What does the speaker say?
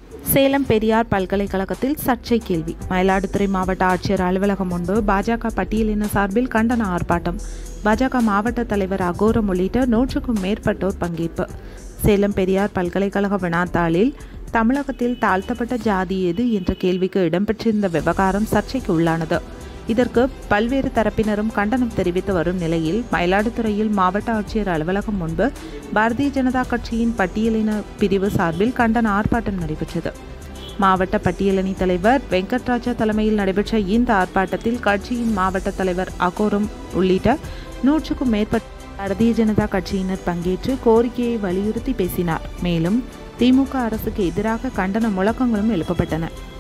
சேலம் பெரியார் பல்கலைக்கழகத்தில் சர்ச்சை கேள்வி மயிலாடுதுறை மாவட்ட ஆட்சியர் அலுவலகம் முன்பு பாஜக பட்டியலின சார்பில் கண்டன ஆர்ப்பாட்டம் பாஜக மாவட்ட தலைவர் அகோரம் உள்ளிட்ட நூற்றுக்கும் மேற்பட்டோர் பங்கேற்பு சேலம் பெரியார் பல்கலைக்கழக வினாத்தாளில் தமிழகத்தில் தாழ்த்தப்பட்ட ஜாதி எது என்ற கேள்விக்கு இடம்பெற்றிருந்த விவகாரம் சர்ச்சைக்கு உள்ளானது இதற்கு பல்வேறு தரப்பினரும் கண்டனம் தெரிவித்து வரும் நிலையில் மயிலாடுதுறையில் மாவட்ட ஆட்சியர் அலுவலகம் முன்பு பாரதிய ஜனதா கட்சியின் பட்டியலின பிரிவு சார்பில் கண்டன ஆர்ப்பாட்டம் நடைபெற்றது மாவட்ட பட்டியலணி தலைவர் வெங்கட்ராஜா தலைமையில் நடைபெற்ற இந்த ஆர்ப்பாட்டத்தில் கட்சியின் மாவட்ட தலைவர் அகோரம் உள்ளிட்ட நூற்றுக்கும் மேற்பட்ட பாரதிய ஜனதா கட்சியினர் பங்கேற்று கோரிக்கையை வலியுறுத்தி பேசினார் மேலும் திமுக அரசுக்கு எதிராக கண்டன முழக்கங்களும் எழுப்பப்பட்டன